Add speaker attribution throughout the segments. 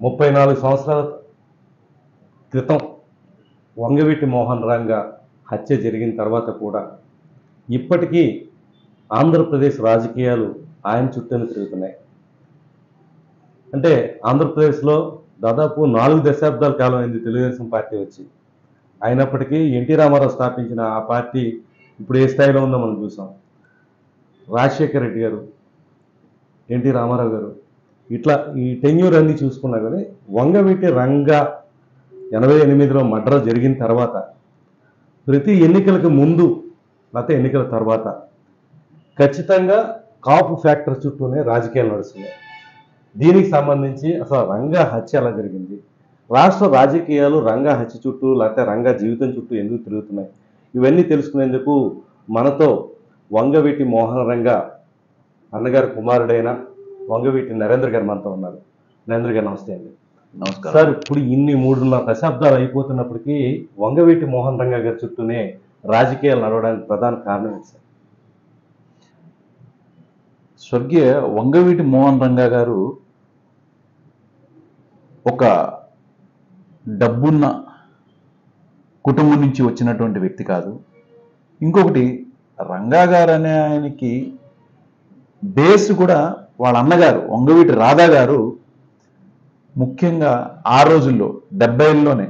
Speaker 1: ముప్పై నాలుగు సంవత్సరాల క్రితం వంగవీటి మోహన్ రంగా హత్య జరిగిన తర్వాత కూడా ఇప్పటికీ ఆంధ్రప్రదేశ్ రాజకీయాలు ఆయన చుట్టూనే తిరుగుతున్నాయి అంటే ఆంధ్రప్రదేశ్లో దాదాపు నాలుగు దశాబ్దాల కాలం అయింది తెలుగుదేశం పార్టీ వచ్చి అయినప్పటికీ ఎన్టీ రామారావు స్థాపించిన ఆ పార్టీ ఇప్పుడు ఏ స్థాయిలో ఉందో మనం చూసాం రాజశేఖర రెడ్డి గారు ఎన్టీ రామారావు గారు ఇట్లా ఈ టెన్యూర్ అన్ని చూసుకున్నా కానీ వంగవీటి రంగా ఎనభై ఎనిమిదిలో మడ్ర జరిగిన తర్వాత ప్రతి ఎన్నికలకు ముందు లేకపోతే ఎన్నికల తర్వాత ఖచ్చితంగా కాపు ఫ్యాక్టర్ చుట్టూనే రాజకీయాలు నడుస్తున్నాయి దీనికి సంబంధించి అసలు రంగా హత్య ఎలా జరిగింది రాష్ట్ర రాజకీయాలు రంగా హత్య చుట్టూ లేకపోతే రంగా జీవితం చుట్టూ ఎందుకు తిరుగుతున్నాయి ఇవన్నీ తెలుసుకునేందుకు మనతో వంగవీటి మోహన రంగా అన్నగారి కుమారుడైన వంగవీటి నరేంద్ర గారు మనతో ఉన్నారు నరేంద్ర గారు నమస్తే అండి
Speaker 2: నమస్కారం
Speaker 1: సార్ ఇప్పుడు ఇన్ని మూడున్నర దశాబ్దాలు అయిపోతున్నప్పటికీ వంగవీటి మోహన్ రంగా గారి చుట్టూనే రాజకీయాలు నడవడానికి ప్రధాన కారణం ఏంటి సార్
Speaker 2: స్వర్గీయ వంగవీటి మోహన్ రంగా గారు ఒక డబ్బున్న కుటుంబం నుంచి వచ్చినటువంటి వ్యక్తి కాదు ఇంకొకటి రంగా గారు అనే ఆయనకి బేస్ కూడా వాళ్ళ అన్నగారు వంగవీటి రాధా గారు ముఖ్యంగా ఆ రోజుల్లో డెబ్బైల్లోనే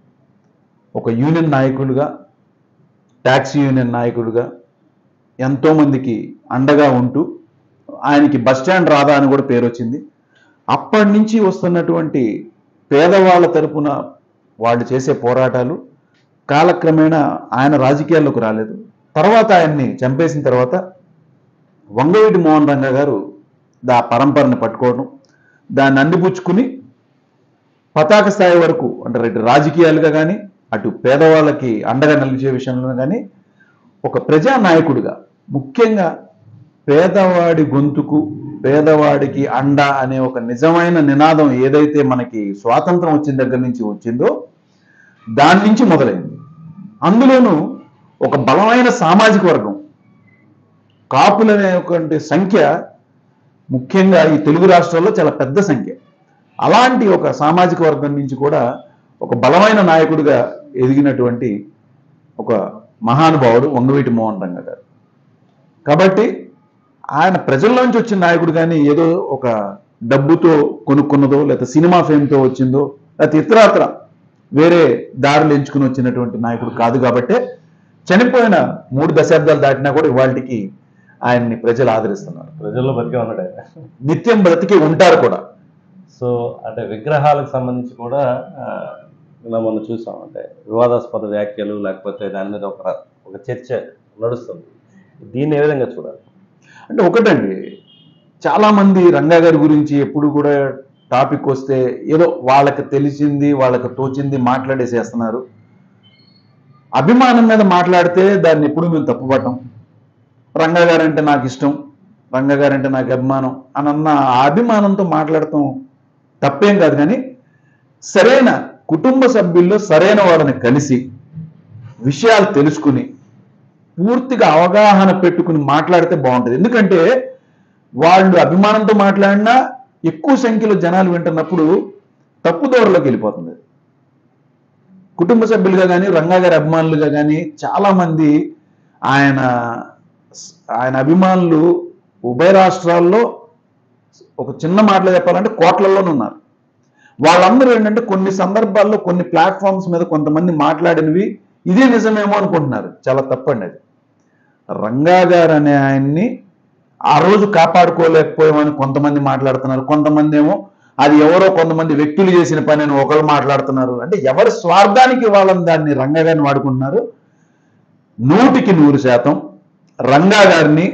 Speaker 2: ఒక యూనియన్ నాయకుడిగా ట్యాక్సీ యూనియన్ నాయకుడిగా ఎంతోమందికి అండగా ఉంటూ ఆయనకి బస్ స్టాండ్ రాధా అని కూడా పేరు వచ్చింది అప్పటి నుంచి వస్తున్నటువంటి పేదవాళ్ళ తరపున వాళ్ళు చేసే పోరాటాలు కాలక్రమేణా ఆయన రాజకీయాల్లోకి రాలేదు తర్వాత ఆయన్ని చంపేసిన తర్వాత వంగవీటి మోహన్ రంగా గారు దా పరంపరని పట్టుకోవడం దాన్ని అందిపుచ్చుకుని పతాక స్థాయి వరకు అంటే ఇటు రాజకీయాలుగా కానీ అటు పేదవాళ్ళకి అండగా నిలిచే విషయంలో కానీ ఒక ప్రజానాయకుడిగా ముఖ్యంగా పేదవాడి గొంతుకు పేదవాడికి అండ అనే ఒక నిజమైన నినాదం ఏదైతే మనకి స్వాతంత్రం వచ్చిన దగ్గర నుంచి వచ్చిందో దాని నుంచి మొదలైంది అందులోనూ ఒక బలమైన సామాజిక వర్గం కాపులనే ఒక సంఖ్య ముఖ్యంగా ఈ తెలుగు రాష్ట్రాల్లో చాలా పెద్ద సంఖ్య అలాంటి ఒక సామాజిక వర్గం నుంచి కూడా ఒక బలమైన నాయకుడిగా ఎదిగినటువంటి ఒక మహానుభావుడు వంగవీటి మోహన్ రంగ గారు కాబట్టి ఆయన ప్రజల్లోంచి వచ్చిన నాయకుడు కానీ ఏదో ఒక డబ్బుతో కొనుక్కున్నదో లేకపోతే సినిమా ఫేమ్తో వచ్చిందో లేకపోతే ఇతరత్ర వేరే దారులు ఎంచుకుని వచ్చినటువంటి నాయకుడు కాదు కాబట్టే చనిపోయిన మూడు దశాబ్దాలు దాటినా కూడా ఇవాళకి ఆయన్ని ప్రజలు ఆదరిస్తున్నారు
Speaker 1: ప్రజల్లో బతికే ఉన్నాడు ఆయన
Speaker 2: నిత్యం బ్రతికి ఉంటారు కూడా
Speaker 1: సో అంటే విగ్రహాలకు సంబంధించి కూడా ఆ, నిన్న మనం చూసాం అంటే వివాదాస్పద వ్యాఖ్యలు లేకపోతే దాని మీద ఒక ఒక చర్చ నడుస్తుంది దీన్ని ఏ విధంగా చూడాలి
Speaker 2: అంటే ఒకటండి చాలా మంది రంగా గారి గురించి ఎప్పుడు కూడా టాపిక్ వస్తే ఏదో వాళ్ళకి తెలిసింది వాళ్ళకి తోచింది మాట్లాడేసేస్తున్నారు అభిమానం మీద మాట్లాడితే దాన్ని ఎప్పుడు మేము తప్పుపట్టం రంగా గారు అంటే నాకు ఇష్టం రంగా గారు అంటే నాకు అభిమానం అని అన్న ఆ అభిమానంతో మాట్లాడటం తప్పేం కాదు కానీ సరైన కుటుంబ సభ్యుల్లో సరైన వాళ్ళని కలిసి విషయాలు తెలుసుకుని పూర్తిగా అవగాహన పెట్టుకుని మాట్లాడితే బాగుంటుంది ఎందుకంటే వాళ్ళు అభిమానంతో మాట్లాడినా ఎక్కువ సంఖ్యలో జనాలు వింటున్నప్పుడు తప్పు దూరంలోకి వెళ్ళిపోతుంది కుటుంబ సభ్యులుగా కానీ రంగా గారి అభిమానులుగా కానీ చాలా మంది ఆయన ఆయన అభిమానులు ఉభయ రాష్ట్రాల్లో ఒక చిన్న మాటలో చెప్పాలంటే కోట్లలోనే ఉన్నారు వాళ్ళందరూ ఏంటంటే కొన్ని సందర్భాల్లో కొన్ని ప్లాట్ఫామ్స్ మీద కొంతమంది మాట్లాడినవి ఇదే నిజమేమో అనుకుంటున్నారు చాలా తప్పండి అది రంగా గారు అనే ఆయన్ని ఆ రోజు కాపాడుకోలేకపోయామని కొంతమంది మాట్లాడుతున్నారు కొంతమంది ఏమో అది ఎవరో కొంతమంది వ్యక్తులు చేసిన పని అని ఒకరు మాట్లాడుతున్నారు అంటే ఎవరి స్వార్థానికి వాళ్ళని దాన్ని రంగా గారిని వాడుకుంటున్నారు నూటికి నూరు శాతం రంగా గారిని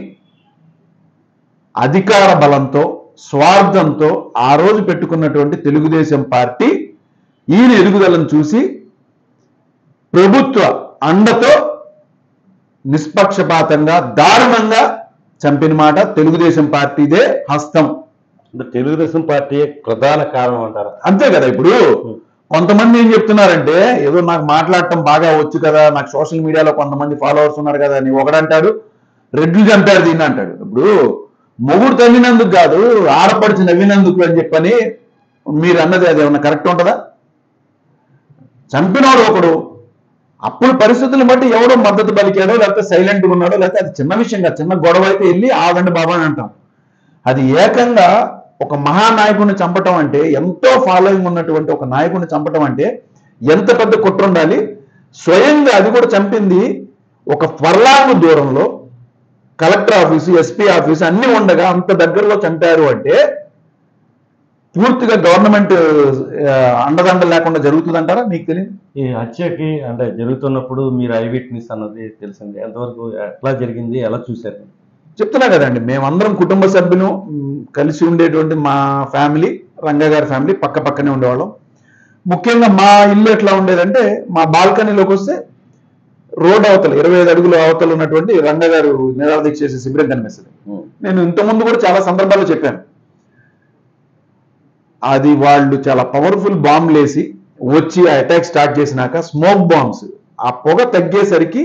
Speaker 2: అధికార బలంతో స్వార్థంతో ఆ రోజు పెట్టుకున్నటువంటి తెలుగుదేశం పార్టీ ఈయన ఎదుగుదలను చూసి ప్రభుత్వ అండతో నిష్పక్షపాతంగా దారుణంగా చంపిన మాట తెలుగుదేశం పార్టీదే హస్తం
Speaker 1: అంటే తెలుగుదేశం పార్టీ ప్రధాన కారణం అంటారు
Speaker 2: అంతే కదా ఇప్పుడు కొంతమంది ఏం చెప్తున్నారంటే ఏదో నాకు మాట్లాడటం బాగా వచ్చు కదా నాకు సోషల్ మీడియాలో కొంతమంది ఫాలోవర్స్ ఉన్నారు కదా అని ఒకడంటాడు రెడ్లు చంపారు దీన్ని అంటాడు ఇప్పుడు మొగుడు తల్లినందుకు కాదు ఆడపడిచి నవ్వినందుకు అని చెప్పని మీరు అన్నది అది ఏమన్నా కరెక్ట్ ఉంటుందా చంపినవాడు ఒకడు అప్పుడు పరిస్థితులను బట్టి ఎవడో మద్దతు పలికాడో లేకపోతే సైలెంట్గా ఉన్నాడో లేకపోతే అది చిన్న విషయం కాదు చిన్న గొడవ అయితే వెళ్ళి ఆగండి బాబా అని అంటాం అది ఏకంగా ఒక మహానాయకుడిని చంపటం అంటే ఎంతో ఫాలోయింగ్ ఉన్నటువంటి ఒక నాయకుడిని చంపటం అంటే ఎంత పెద్ద కుట్ర ఉండాలి స్వయంగా అది కూడా చంపింది ఒక ఫర్లాంగ్ దూరంలో కలెక్టర్ ఆఫీసు ఎస్పీ ఆఫీసు అన్ని ఉండగా అంత దగ్గరలో చంపారు అంటే పూర్తిగా గవర్నమెంట్ ఆ, అండదండ లేకుండా జరుగుతుందంటారా మీకు తెలియదు
Speaker 1: ఈ హత్యకి అంటే జరుగుతున్నప్పుడు మీరు ఐ విట్నెస్ అన్నది తెలిసింది ఎంతవరకు ఎట్లా జరిగింది ఎలా చూశారు
Speaker 2: చెప్తున్నా కదండి మేమందరం కుటుంబ సభ్యులు మ్, కలిసి ఉండేటువంటి మా ఫ్యామిలీ రంగా గారి ఫ్యామిలీ పక్క పక్కనే ఉండేవాళ్ళం ముఖ్యంగా మా ఇల్లు ఎట్లా ఉండేదంటే మా బాల్కనీలోకి వస్తే రోడ్ అవతల ఇరవై ఐదు అడుగుల అవతల ఉన్నటువంటి రంగా గారు నిరాదీక్ష చేసే శిబిరం కనిపిస్తుంది నేను ఇంతకుముందు కూడా చాలా సందర్భాల్లో చెప్పాను అది వాళ్ళు చాలా పవర్ఫుల్ బాంబులు వేసి వచ్చి ఆ అటాక్ స్టార్ట్ చేసినాక స్మోక్ బాంబ్స్ ఆ పొగ తగ్గేసరికి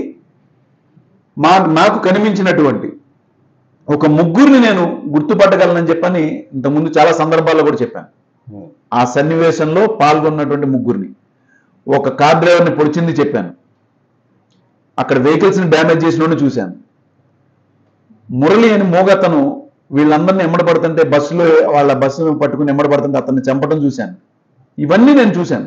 Speaker 2: మా నాకు కనిపించినటువంటి ఒక ముగ్గురిని నేను గుర్తుపట్టగలనని చెప్పని ఇంతకుముందు చాలా సందర్భాల్లో కూడా చెప్పాను ఆ సన్నివేశంలో పాల్గొన్నటువంటి ముగ్గురిని ఒక కార్ డ్రైవర్ని పొడిచింది చెప్పాను అక్కడ వెహికల్స్ని డ్యామేజ్ చేసిన చూశాను మురళి అని మోగతను వీళ్ళందరినీ ఎమ్మడపడుతుంటే బస్సులో వాళ్ళ బస్సును పట్టుకుని ఎమ్మడపడుతుంటే అతన్ని చంపడం చూశాను ఇవన్నీ నేను చూశాను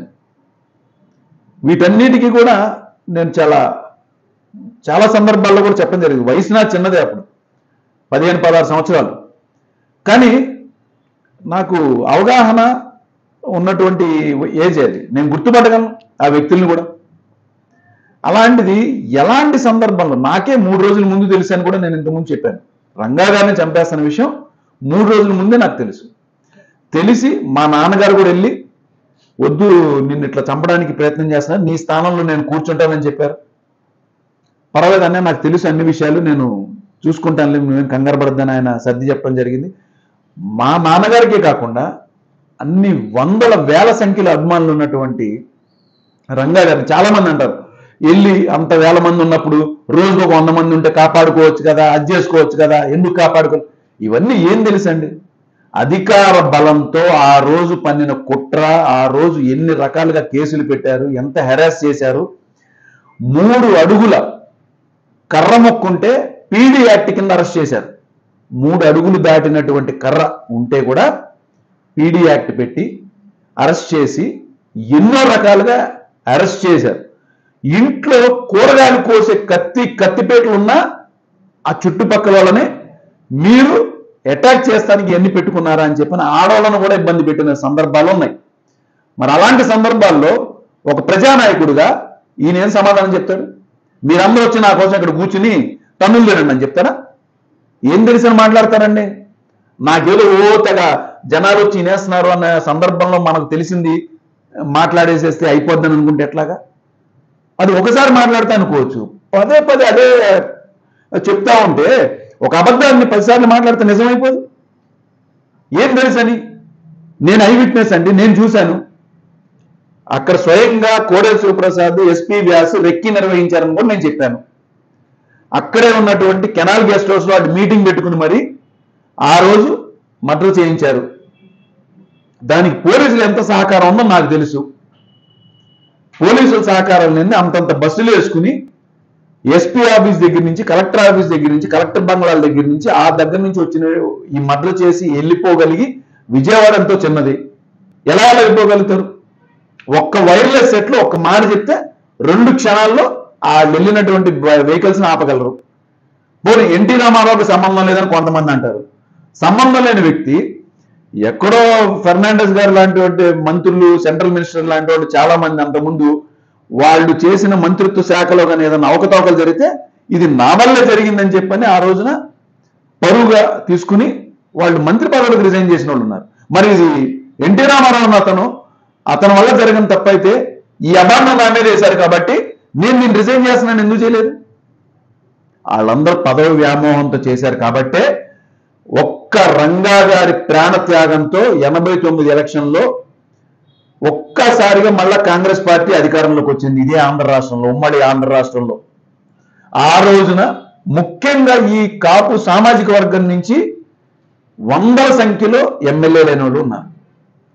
Speaker 2: వీటన్నిటికీ కూడా నేను చాలా చాలా సందర్భాల్లో కూడా చెప్పడం జరిగింది వయసు నా చిన్నదే అప్పుడు పదిహేను పదహారు సంవత్సరాలు కానీ నాకు అవగాహన ఉన్నటువంటి ఏజ్ అది నేను గుర్తుపట్టగలను ఆ వ్యక్తుల్ని కూడా అలాంటిది ఎలాంటి సందర్భంలో నాకే మూడు రోజుల ముందు తెలుసు అని కూడా నేను ఇంతకుముందు చెప్పాను రంగా గారిని చంపేస్తున్న విషయం మూడు రోజుల ముందే నాకు తెలుసు తెలిసి మా నాన్నగారు కూడా వెళ్ళి వద్దు నిన్ను ఇట్లా చంపడానికి ప్రయత్నం చేస్తున్నారు నీ స్థానంలో నేను కూర్చుంటానని చెప్పారు పర్వాలేదు అన్న నాకు తెలుసు అన్ని విషయాలు నేను చూసుకుంటాను నువ్వేం కంగారు పడద్దని ఆయన సర్ది చెప్పడం జరిగింది మా నాన్నగారికే కాకుండా అన్ని వందల వేల సంఖ్యలో అభిమానులు ఉన్నటువంటి రంగా గారిని చాలా మంది అంటారు వెళ్ళి అంత వేల మంది ఉన్నప్పుడు రోజుకు ఒక వంద మంది ఉంటే కాపాడుకోవచ్చు కదా అది చేసుకోవచ్చు కదా ఎందుకు కాపాడుకో ఇవన్నీ ఏం తెలుసండి అధికార బలంతో ఆ రోజు పన్నిన కుట్ర ఆ రోజు ఎన్ని రకాలుగా కేసులు పెట్టారు ఎంత హెరాస్ చేశారు మూడు అడుగుల కర్ర మొక్కుంటే పీడీ యాక్ట్ కింద అరెస్ట్ చేశారు మూడు అడుగులు దాటినటువంటి కర్ర ఉంటే కూడా పీడీ యాక్ట్ పెట్టి అరెస్ట్ చేసి ఎన్నో రకాలుగా అరెస్ట్ చేశారు ఇంట్లో కూరగాయలు కోసే కత్తి కత్తిపేటలు ఉన్నా ఆ చుట్టుపక్కల వాళ్ళని మీరు అటాక్ చేస్తానికి ఎన్ని పెట్టుకున్నారా అని చెప్పిన ఆడవాళ్ళను కూడా ఇబ్బంది పెట్టిన సందర్భాలు ఉన్నాయి మరి అలాంటి సందర్భాల్లో ఒక ప్రజానాయకుడిగా ఈయన ఏం సమాధానం చెప్తాడు మీరందరూ వచ్చి నా కోసం ఇక్కడ కూర్చుని తన్నులు తినండి అని చెప్తారా ఏం తెలిసిన మాట్లాడతారండి నాకేదో ఓ తెగ జనాలు వచ్చి వినేస్తున్నారు అన్న సందర్భంలో మనకు తెలిసింది మాట్లాడేసేస్తే అయిపోద్దని అనుకుంటే ఎట్లాగా అది ఒకసారి మాట్లాడితే అనుకోవచ్చు పదే పదే అదే చెప్తా ఉంటే ఒక అబద్ధాన్ని పదిసార్లు మాట్లాడితే నిజమైపోదు ఏం తెలుసని నేను ఐ విట్నెస్ అండి నేను చూశాను అక్కడ స్వయంగా కోడెల శివప్రసాద్ ఎస్పీ వ్యాస్ రెక్కి నిర్వహించారని కూడా నేను చెప్పాను అక్కడే ఉన్నటువంటి కెనాల్ గెస్ట్ హౌస్ లో వాడు మీటింగ్ పెట్టుకుని మరి ఆ రోజు మర్డర్ చేయించారు దానికి పోలీసులు ఎంత సహకారం ఉందో నాకు తెలుసు పోలీసుల సహకారం నుండి అంతంత బస్సులు వేసుకుని ఎస్పీ ఆఫీస్ దగ్గర నుంచి కలెక్టర్ ఆఫీస్ దగ్గర నుంచి కలెక్టర్ బంగ్లాల దగ్గర నుంచి ఆ దగ్గర నుంచి వచ్చిన ఈ మర్డర్ చేసి వెళ్ళిపోగలిగి విజయవాడ ఎంతో చిన్నది ఎలా వెళ్ళిపోగలుగుతారు ఒక్క వైర్లెస్ సెట్ లో ఒక్క మాట చెప్తే రెండు క్షణాల్లో ఆ వెళ్ళినటువంటి వెహికల్స్ ని ఆపగలరు పోనీ ఎన్టీ రామారావుకి సంబంధం లేదని కొంతమంది అంటారు సంబంధం లేని వ్యక్తి ఎక్కడో ఫెర్నాండెస్ గారు లాంటి మంత్రులు సెంట్రల్ మినిస్టర్ లాంటి వాళ్ళు చాలా మంది అంతకుముందు వాళ్ళు చేసిన మంత్రిత్వ శాఖలో కానీ ఏదైనా అవకతవకలు జరిగితే ఇది నా వల్ల జరిగిందని చెప్పని ఆ రోజున పరువుగా తీసుకుని వాళ్ళు మంత్రి పదవులకు రిజైన్ చేసిన వాళ్ళు ఉన్నారు మరి ఇది ఎన్టీ రామారావు ఉన్న అతను అతని వల్ల జరిగిన తప్పైతే ఈ అభాండం నా మీద వేశారు కాబట్టి నేను నేను రిజైన్ చేస్తున్నాను ఎందుకు చేయలేదు వాళ్ళందరూ పదవి వ్యామోహంతో చేశారు కాబట్టే ఒక్క రంగా గారి ప్రాణత్యాగంతో ఎనభై తొమ్మిది ఎలక్షన్లో ఒక్కసారిగా మళ్ళా కాంగ్రెస్ పార్టీ అధికారంలోకి వచ్చింది ఇదే ఆంధ్ర రాష్ట్రంలో ఉమ్మడి ఆంధ్ర రాష్ట్రంలో ఆ రోజున ముఖ్యంగా ఈ కాపు సామాజిక వర్గం నుంచి వందల సంఖ్యలో ఎమ్మెల్యేలు అయిన వాళ్ళు ఉన్నారు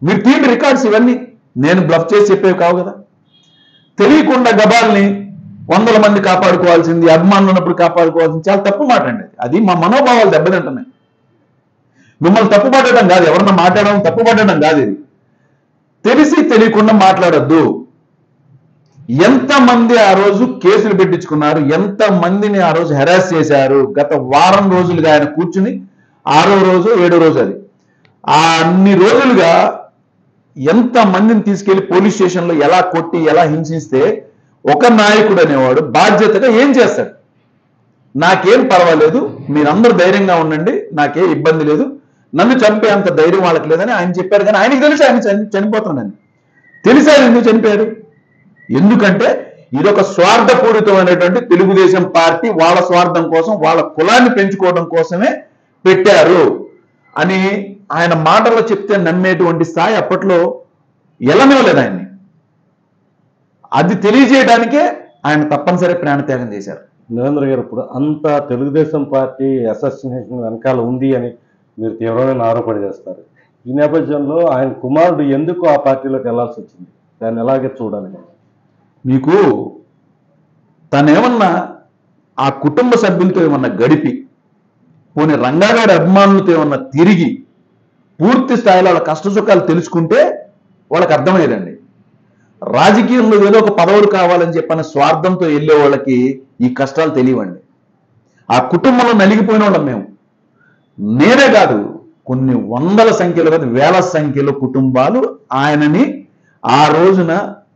Speaker 2: మీరు తీయండి రికార్డ్స్ ఇవన్నీ నేను బ్లఫ్ చేసి చెప్పేవి కావు కదా తెలియకుండా గబాల్ని వందల మంది కాపాడుకోవాల్సింది అభిమానులు ఉన్నప్పుడు కాపాడుకోవాల్సింది చాలా తప్పు మాట అండి అది మా మనోభావాలు దెబ్బతింటున్నాయి మిమ్మల్ని తప్పు పట్టడం కాదు ఎవరన్నా మాట్లాడడం తప్పు పట్టడం కాదు ఇది తెలిసి తెలియకుండా మాట్లాడొద్దు ఎంతమంది ఆ రోజు కేసులు పెట్టించుకున్నారు ఎంత మందిని ఆ రోజు హెరాస్ చేశారు గత వారం రోజులుగా ఆయన కూర్చుని ఆరో రోజు ఏడో రోజు అది ఆ అన్ని రోజులుగా ఎంత మందిని తీసుకెళ్లి పోలీస్ స్టేషన్లో ఎలా కొట్టి ఎలా హింసిస్తే ఒక నాయకుడు అనేవాడు బాధ్యతగా ఏం చేస్తాడు నాకేం పర్వాలేదు మీరందరూ ధైర్యంగా ఉండండి నాకే ఇబ్బంది లేదు నన్ను చంపే అంత ధైర్యం వాళ్ళకి లేదని ఆయన చెప్పారు కానీ ఆయనకి తెలిసి ఆయన చని- చనిపోతున్నాడని తెలిసి ఆయన ఎందుకు చనిపోయాడు ఎందుకంటే ఇదొక స్వార్థపూరితమైనటువంటి తెలుగుదేశం పార్టీ వాళ్ళ స్వార్థం కోసం వాళ్ళ కులాన్ని పెంచుకోవడం కోసమే పెట్టారు అని ఆయన మాటల్లో చెప్తే నమ్మేటువంటి స్థాయి అప్పట్లో ఎలనివ్వలేదు ఆయన్ని అది తెలియజేయడానికే ఆయన తప్పనిసరి ప్రాణత్యాగం చేశారు
Speaker 1: నరేంద్ర గారు ఇప్పుడు అంత తెలుగుదేశం పార్టీ అసోసియేషన్ వెనకాల ఉంది అని మీరు తీవ్రమైన ఆరోపణ చేస్తారు ఈ నేపథ్యంలో ఆయన కుమారుడు ఎందుకు ఆ పార్టీలోకి వెళ్లాల్సి వచ్చింది దాన్ని ఎలాగే చూడాలి
Speaker 2: మీకు తనేమన్నా ఆ కుటుంబ సభ్యులతో ఏమన్నా గడిపి పోనీ రంగాగాడి అభిమానులతో ఏమన్నా తిరిగి పూర్తి స్థాయిలో వాళ్ళ కష్ట సుఖాలు తెలుసుకుంటే వాళ్ళకి అర్థమయ్యేదండి రాజకీయంలో ఏదో ఒక పదవులు కావాలని చెప్పిన స్వార్థంతో వెళ్ళే వాళ్ళకి ఈ కష్టాలు తెలియవండి ఆ కుటుంబంలో నలిగిపోయిన వాళ్ళం మేము నేనే కాదు కొన్ని వందల సంఖ్యలో కాదు వేల సంఖ్యలో కుటుంబాలు ఆయనని ఆ రోజున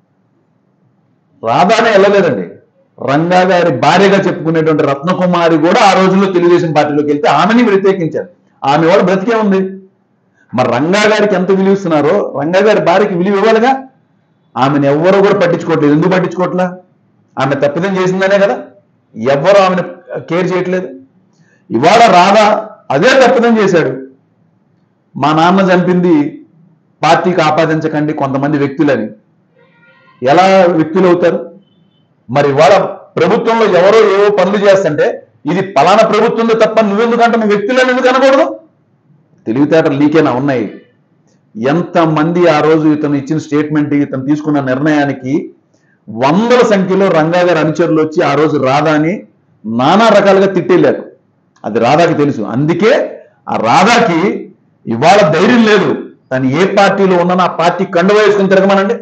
Speaker 2: రాధానే వెళ్ళలేదండి రంగా గారి భార్యగా చెప్పుకునేటువంటి రత్నకుమారి కూడా ఆ రోజుల్లో తెలుగుదేశం పార్టీలోకి వెళ్తే ఆమెని వ్యతిరేకించారు ఆమె వాళ్ళు బ్రతికే ఉంది మరి రంగా గారికి ఎంత విలువ ఇస్తున్నారో రంగా గారి భార్యకి విలువ ఇవ్వాలిగా ఆమెను ఎవ్వరూ కూడా పట్టించుకోవట్లేదు ఎందుకు పట్టించుకోవట్లా ఆమె తప్పిదం చేసిందనే కదా ఎవ్వరూ ఆమెను కేర్ చేయట్లేదు ఇవాళ రాధా అదే తప్పిదం చేశాడు మా నాన్న చంపింది పార్టీకి ఆపాదించకండి కొంతమంది వ్యక్తులని ఎలా వ్యక్తులు అవుతారు మరి ఇవాళ ప్రభుత్వంలో ఎవరో ఏవో పనులు చేస్తుంటే ఇది పలానా ప్రభుత్వంలో తప్ప నువ్వెందుకంటే నువ్వు వ్యక్తులను ఎందుకు అనకూడదు తెలివితేటలు నీకేనా ఉన్నాయి ఎంతమంది ఆ రోజు ఇతను ఇచ్చిన స్టేట్మెంట్ ఇతను తీసుకున్న నిర్ణయానికి వందల సంఖ్యలో రంగా గారి అనుచరులు వచ్చి ఆ రోజు రాధాని నానా రకాలుగా తిట్టేళ్ళారు అది రాధాకి తెలుసు అందుకే ఆ రాధాకి ఇవాళ ధైర్యం లేదు తను ఏ పార్టీలో ఉన్నా ఆ పార్టీ కండువ వేసుకుని తిరగమనండి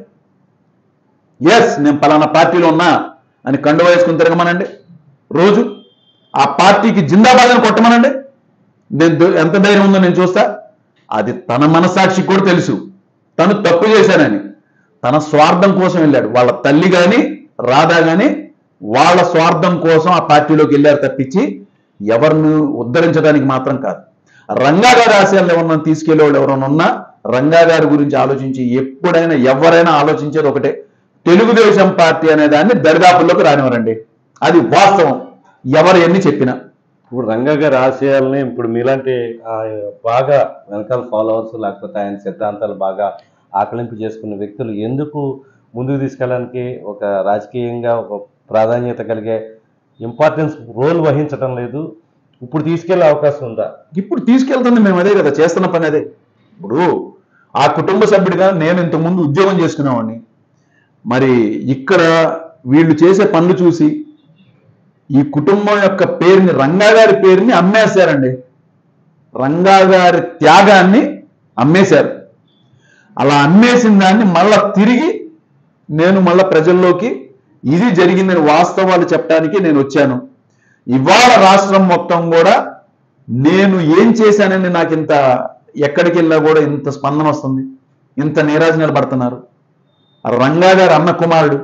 Speaker 2: ఎస్ నేను పలానా పార్టీలో ఉన్నా అని కండువ వేసుకుని తిరగమనండి రోజు ఆ పార్టీకి జిందాబాద్ అని కొట్టమనండి నేను దో- ఎంత ధైర్యం ఉందో నేను చూస్తా అది తన మనసాక్షికి కూడా తెలుసు తను తప్పు చేశానని తన స్వార్థం కోసం వెళ్ళాడు వాళ్ళ తల్లి గాని రాధా గాని వాళ్ళ స్వార్థం కోసం ఆ పార్టీలోకి వెళ్ళారు తప్పించి ఎవరిని ఉద్ధరించడానికి మాత్రం కాదు రంగా గారి ఆశయాలను ఎవరన్నా తీసుకెళ్లే వాళ్ళు ఎవరైనా ఉన్నా రంగా గారి గురించి ఆలోచించి ఎప్పుడైనా ఎవరైనా ఆలోచించేది ఒకటే తెలుగుదేశం పార్టీ అనే దాన్ని దరిదాపుల్లోకి రానివ్వరండి అది వాస్తవం ఎవరు ఎన్ని చెప్పినా
Speaker 1: ఇప్పుడు రంగా గారి ఆశయాలని ఇప్పుడు మీలాంటి ఆ, బాగా వెనకాల ఫాలోవర్స్ లేకపోతే ఆయన సిద్ధాంతాలు బాగా ఆకలింపు చేసుకున్న వ్యక్తులు ఎందుకు ముందుకు తీసుకెళ్ళడానికి ఒక రాజకీయంగా ఒక ప్రాధాన్యత కలిగే ఇంపార్టెన్స్ రోల్ వహించడం లేదు ఇప్పుడు తీసుకెళ్లే అవకాశం ఉందా
Speaker 2: ఇప్పుడు తీసుకెళ్తుంది మేము అదే కదా చేస్తున్న పని అదే ఇప్పుడు ఆ కుటుంబ సభ్యుడిగా నేను ఇంతకుముందు ఉద్యోగం చేసుకునేవాడిని మరి ఇక్కడ వీళ్ళు చేసే పనులు చూసి ఈ కుటుంబం యొక్క పేరుని రంగా గారి పేరుని అమ్మేశారండి రంగా గారి త్యాగాన్ని అమ్మేశారు అలా అమ్మేసిన దాన్ని మళ్ళా తిరిగి నేను మళ్ళా ప్రజల్లోకి ఇది జరిగిందని వాస్తవాలు చెప్పడానికి నేను వచ్చాను ఇవాళ రాష్ట్రం మొత్తం కూడా నేను ఏం చేశానని నాకు ఇంత ఎక్కడికి వెళ్ళా కూడా ఇంత స్పందన వస్తుంది ఇంత నీరాజనాలు పడుతున్నారు ఆ రంగా గారు అన్న కుమారుడు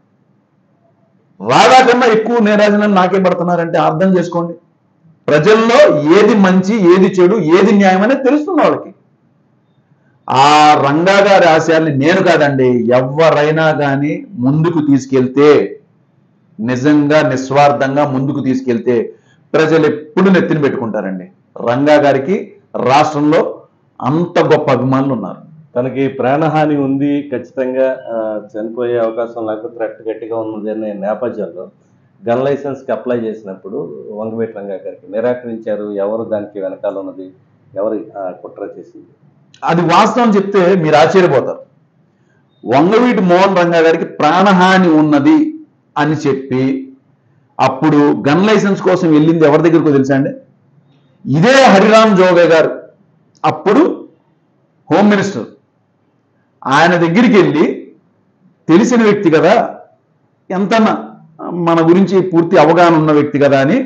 Speaker 2: రాధా కన్నా ఎక్కువ నీరాజనాలు నాకే పడుతున్నారంటే అర్థం చేసుకోండి ప్రజల్లో ఏది మంచి ఏది చెడు ఏది న్యాయం అనేది తెలుస్తుంది వాళ్ళకి ఆ రంగా గారి ఆశయాల్ని నేను కాదండి ఎవరైనా కానీ ముందుకు తీసుకెళ్తే నిజంగా నిస్వార్థంగా ముందుకు తీసుకెళ్తే ప్రజలు ఎప్పుడు నెత్తిన పెట్టుకుంటారండి రంగా గారికి రాష్ట్రంలో అంత గొప్ప అభిమానులు ఉన్నారు
Speaker 1: తనకి ప్రాణహాని ఉంది ఖచ్చితంగా ఆ, చనిపోయే అవకాశం లేకపోతే థ్రెట్ గట్టిగా ఉన్నది అనే నేపథ్యంలో గన్ లైసెన్స్కి అప్లై చేసినప్పుడు వంగవేటి రంగా గారికి నిరాకరించారు ఎవరు దానికి వెనకాల ఉన్నది ఎవరు ఆ, కుట్ర చేసింది
Speaker 2: అది వాస్తవం చెప్తే మీరు ఆశ్చర్యపోతారు వంగవీటి మోహన్ రంగా గారికి ప్రాణహాని ఉన్నది అని చెప్పి అప్పుడు గన్ లైసెన్స్ కోసం వెళ్ళింది ఎవరి దగ్గరకు తెలుసా అండి ఇదే హరిరామ్ జోగే గారు అప్పుడు హోమ్ మినిస్టర్ ఆయన దగ్గరికి వెళ్ళి తెలిసిన వ్యక్తి కదా ఎంత మన గురించి పూర్తి అవగాహన ఉన్న వ్యక్తి కదా అని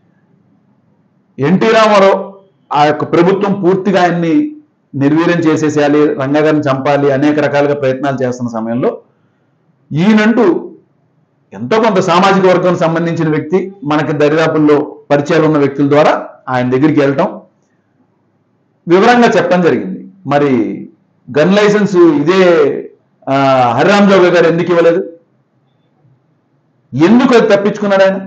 Speaker 2: ఎన్టీ రామారావు ఆ యొక్క ప్రభుత్వం పూర్తిగా ఆయన్ని నిర్వీర్యం చేసేసేయాలి రంగా గారిని చంపాలి అనేక రకాలుగా ప్రయత్నాలు చేస్తున్న సమయంలో ఈయనంటూ ఎంతో కొంత సామాజిక వర్గానికి సంబంధించిన వ్యక్తి మనకి దరిదాపుల్లో పరిచయాలు ఉన్న వ్యక్తుల ద్వారా ఆయన దగ్గరికి వెళ్ళటం వివరంగా చెప్పడం జరిగింది మరి గన్ లైసెన్స్ ఇదే ఆ, హరిరామ్ జోగ గారు ఎందుకు ఇవ్వలేదు ఎందుకు అది తప్పించుకున్నాడు ఆయన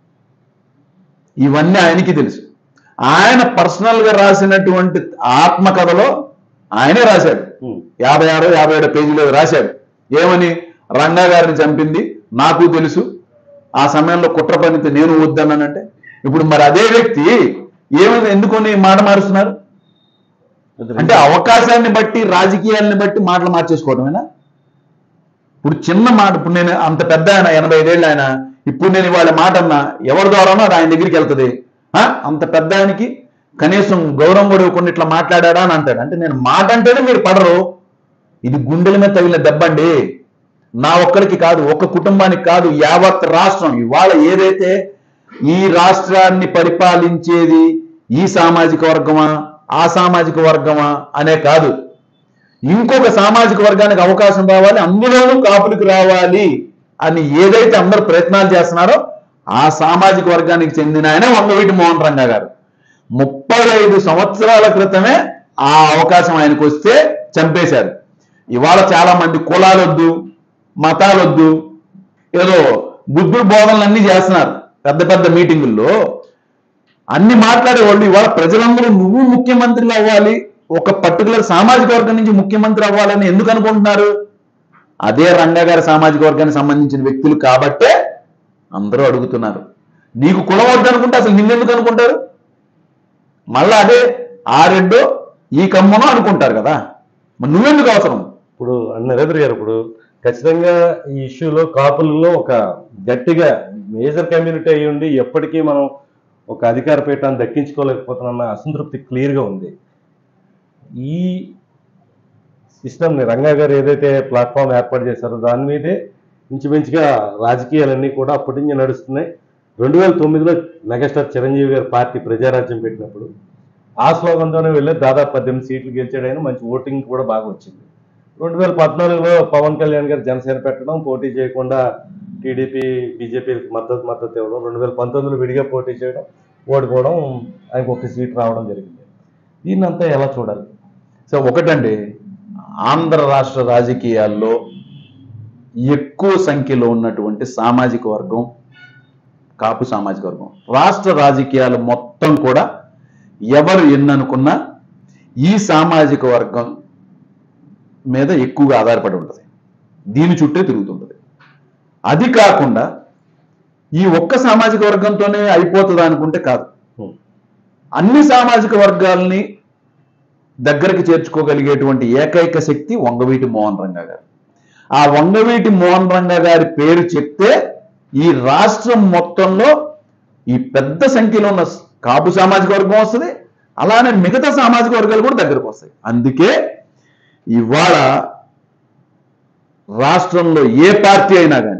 Speaker 2: ఇవన్నీ ఆయనకి తెలుసు ఆయన పర్సనల్ గా రాసినటువంటి ఆత్మకథలో ఆయనే రాశాడు
Speaker 1: ఉమ్.
Speaker 2: యాభై ఆరు యాభై ఏడు పేజీలో రాశాడు ఏమని రంగా గారిని చంపింది నాకు తెలుసు ఆ సమయంలో కుట్ర పనితో నేను వద్దన్నానంటే ఇప్పుడు మరి అదే వ్యక్తి ఏమైంది ఎందుకొని మాట మారుస్తున్నారు అంటే అవకాశాన్ని బట్టి రాజకీయాలని బట్టి మాటలు మార్చేసుకోవడమేనా ఇప్పుడు చిన్న మాట ఇప్పుడు నేను అంత పెద్ద ఆయన ఎనభై ఐదేళ్ళు ఆయన ఇప్పుడు నేను ఇవాళ మాట అన్నా ఎవరి ద్వారానో అది ఆయన దగ్గరికి వెళ్తుంది ఆ? అంత పెద్ద ఆయనకి కనీసం గౌరవం కూడా కొన్ని ఇట్లా మాట్లాడాడా అని అంటాడు అంటే నేను మాట అంటేనే మీరు పడరు ఇది గుండెల మీద తగిలిన దెబ్బండి నా ఒక్కరికి కాదు ఒక్క కుటుంబానికి కాదు యావత్ రాష్ట్రం ఇవాళ ఏదైతే ఈ రాష్ట్రాన్ని పరిపాలించేది ఈ సామాజిక వర్గమా ఆ సామాజిక వర్గమా అనే కాదు ఇంకొక సామాజిక వర్గానికి అవకాశం రావాలి అందులోనూ కాపులకు రావాలి అని ఏదైతే అందరు ప్రయత్నాలు చేస్తున్నారో ఆ సామాజిక వర్గానికి చెందిన ఆయన వంగవీటి మోహన్ రంగా గారు ముప్పై ఐదు సంవత్సరాల క్రితమే ఆ అవకాశం ఆయనకు వస్తే చంపేశారు ఇవాళ చాలా మంది కులాలొద్దు మతాలొద్దు ఏదో బుద్ధుడు బోధనలన్నీ చేస్తున్నారు పెద్ద పెద్ద మీటింగుల్లో అన్ని మాట్లాడేవాళ్ళు ఇవాళ ప్రజలందరూ నువ్వు ముఖ్యమంత్రులు అవ్వాలి ఒక పర్టికులర్ సామాజిక వర్గం నుంచి ముఖ్యమంత్రి అవ్వాలని ఎందుకు అనుకుంటున్నారు అదే రంగా గారి సామాజిక వర్గానికి సంబంధించిన వ్యక్తులు కాబట్టే అందరూ అడుగుతున్నారు నీకు కులం వద్దు అనుకుంటే అసలు నిన్నెందుకు అనుకుంటారు మళ్ళా అదే ఆ రెండో ఈ కమ్మనో అనుకుంటారు కదా మరి నువ్వెందుకు అవసరం
Speaker 1: ఇప్పుడు నరేంద్ర గారు ఇప్పుడు ఖచ్చితంగా ఈ ఇష్యూలో కాపులలో ఒక గట్టిగా మేజర్ కమ్యూనిటీ అయి ఉండి ఎప్పటికీ మనం ఒక అధికార పీఠాన్ని దక్కించుకోలేకపోతున్న అసంతృప్తి క్లియర్గా ఉంది ఈ సిస్టమ్ని రంగా గారు ఏదైతే ప్లాట్ఫామ్ ఏర్పాటు చేశారో దాని మీదే ఇంచుమించుగా రాజకీయాలన్నీ కూడా అప్పటి నుంచి నడుస్తున్నాయి రెండు వేల తొమ్మిదిలో మెగాస్టార్ చిరంజీవి గారు పార్టీ ప్రజారాజ్యం పెట్టినప్పుడు ఆ స్లోగన్తోనే వెళ్ళి దాదాపు పద్దెనిమిది సీట్లు గెలిచాడు ఆయన మంచి ఓటింగ్ కూడా బాగా వచ్చింది రెండు వేల పద్నాలుగులో పవన్ కళ్యాణ్ గారు జనసేన పెట్టడం పోటీ చేయకుండా టీడీపీ బీజేపీకి మద్దతు మద్దతు ఇవ్వడం రెండు వేల పంతొమ్మిదిలో విడిగా పోటీ చేయడం ఓడిపోవడం ఆయనకు ఒక సీట్ రావడం జరిగింది దీన్నంతా ఎలా చూడాలి
Speaker 2: సో ఒకటండి ఆంధ్ర రాష్ట్ర రాజకీయాల్లో ఎక్కువ సంఖ్యలో ఉన్నటువంటి సామాజిక వర్గం కాపు సామాజిక వర్గం రాష్ట్ర రాజకీయాలు మొత్తం కూడా ఎవరు ఎన్ననుకున్నా ఈ సామాజిక వర్గం మీద ఎక్కువగా ఆధారపడి ఉంటుంది దీని చుట్టే తిరుగుతుంటుంది అది కాకుండా ఈ ఒక్క సామాజిక వర్గంతోనే అయిపోతుంది అనుకుంటే కాదు
Speaker 1: Hmm.
Speaker 2: అన్ని సామాజిక వర్గాల్ని దగ్గరికి చేర్చుకోగలిగేటువంటి ఏకైక శక్తి వంగవీటి మోహన్ రంగా గారు ఆ వంగవీటి మోహన్ రంగా గారి పేరు చెప్తే ఈ రాష్ట్రం మొత్తంలో ఈ పెద్ద సంఖ్యలో ఉన్న కాపు సామాజిక వర్గం వస్తుంది అలానే మిగతా సామాజిక వర్గాలు కూడా దగ్గరకు వస్తాయి అందుకే ఇవాళ రాష్ట్రంలో ఏ పార్టీ అయినా కానీ